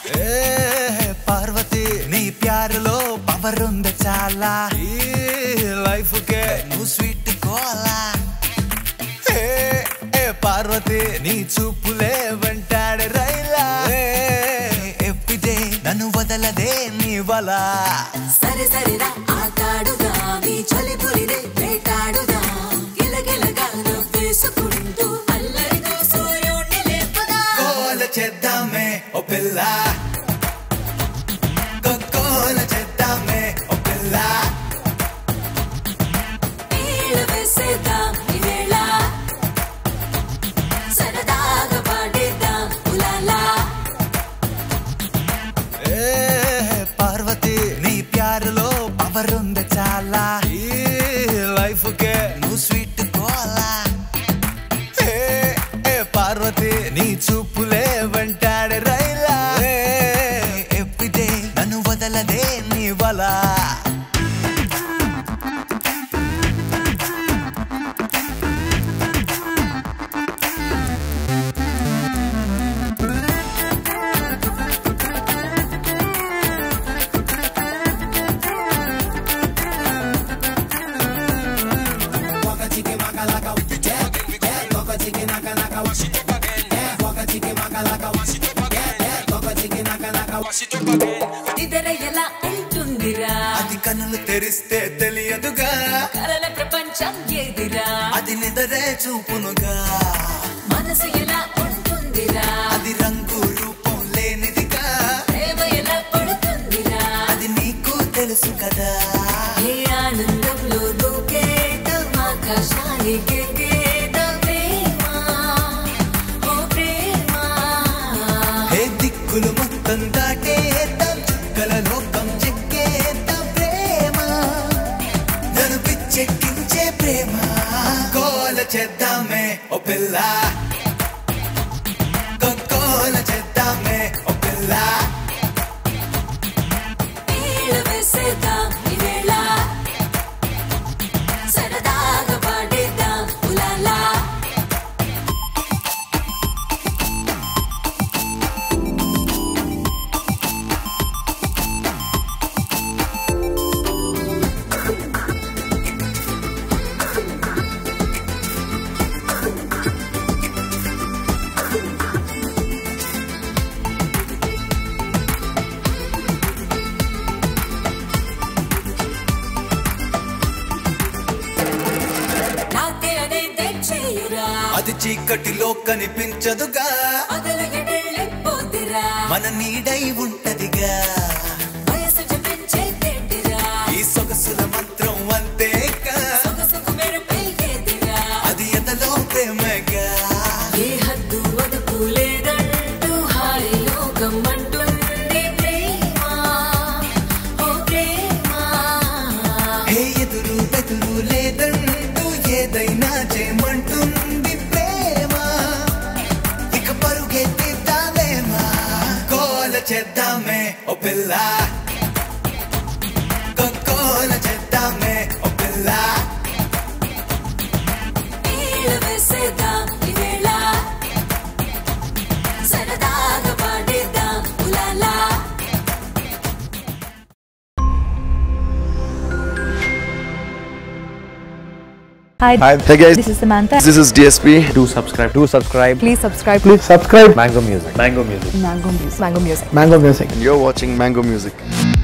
ఏ పార్వతి నీ ప్యారులో పవర్ ఉంది చాలా ఈ లైఫ్ కే నువ్వు స్వీట్ కోలా ఏ ఏ పార్వతి నీ చూపులే వెంటాడే రైలా ఏ ఎప్పిదే నన్ను వదలదే నీ వల సరే సరిరా ఆటాడుగా నీ చలి పులినే వేటాడుగా గిలగిలగా నవ్వేసుకుంటూ అల్లరితో సూర్యుడిని లేపుదా గోల చేద్దామే ఓ పిల్ల గోల చేద్దామే ఓ పిల్ల నీళ్ళు వేసేద్దాం ఈ వేళ సరదాగా పాడేద్దాం ఉలాలా ఏ పార్వతి నీ ప్యారులో పవర్ ఉంది చాలా ఈ లైఫ్ కే నువ్వు స్వీట్ కోలా ఏ ఏ పార్వతి నీ చూపులే వెంటాడే రైలా ఏ ఎప్పిదే నన్ను వదలదే నీ వల నిద్ర ఎలా ఉంటుందిరా అది కన్నులు తెరిస్తే తెలియదుగా కలల ప్రపంచం ఏదిరా అది నిదరే చూపునుగా మనసు ఎలా ఉంటుందిరా అది రంగు రూపం లేనిదిగా ప్రేమ ఎలా పడుతుందిరా అది నీకు తెలుసు కదా ఏ ఆనందంలో దూకేద్దాం ఆకాశానికి ఎక్కేద్దాం ప్రేమ ఓ ప్రేమ ఏ దిక్కులు మొత్తం దాటేద్దాం చుక్కల లోకం చెక్కేద్దాం ప్రేమ నన్ను పిచ్చెక్కించే ప్రేమ గోల చేద్దామే ఓ పిల్ల గోల చేద్దామే ఓ పిల్ల నీళ్ళు వేసేద్దాం ఈ వేళ సరదాగా పాడేద్దాం ఉలాలా నాకే అనేది చెయ్యరా అది చీకటిలో కనిపించదుగా అదల ఎడెళ్ళిపోతిరా మన నీడై ఉంటదిగా వయసు జపించే తిండిరా ఈ సొగసుల మంత్రం అంతేగా సొగసుకు మెరుపై ఏదిరా అది ఎదలో ప్రేమగా ఏ హద్దు అదుపు లేదంటూ హాయి లోకం అంటుంది ప్రేమ ఓ ప్రేమ ఏ ఎదురు బెదురు లేదంటూ ఏదైనా చేయమంటుంది ప్రేమ ఇక పరుగెత్తిద్దామేమా గోల చేద్దామే ఓ పిల్ల గోల చేద్దామే ఓ పిల్ల నీళ్ళు వేసేద్దాం ఈ వేళ సరదాగా పాడేద్దాం ఉలాలా Hi, Hi, hey guys, this is Samantha. this is DSP. do subscribe do subscribe Please subscribe please subscribe mango music mango music Mango Music. Mango Music. mango music You're watching Mango Music.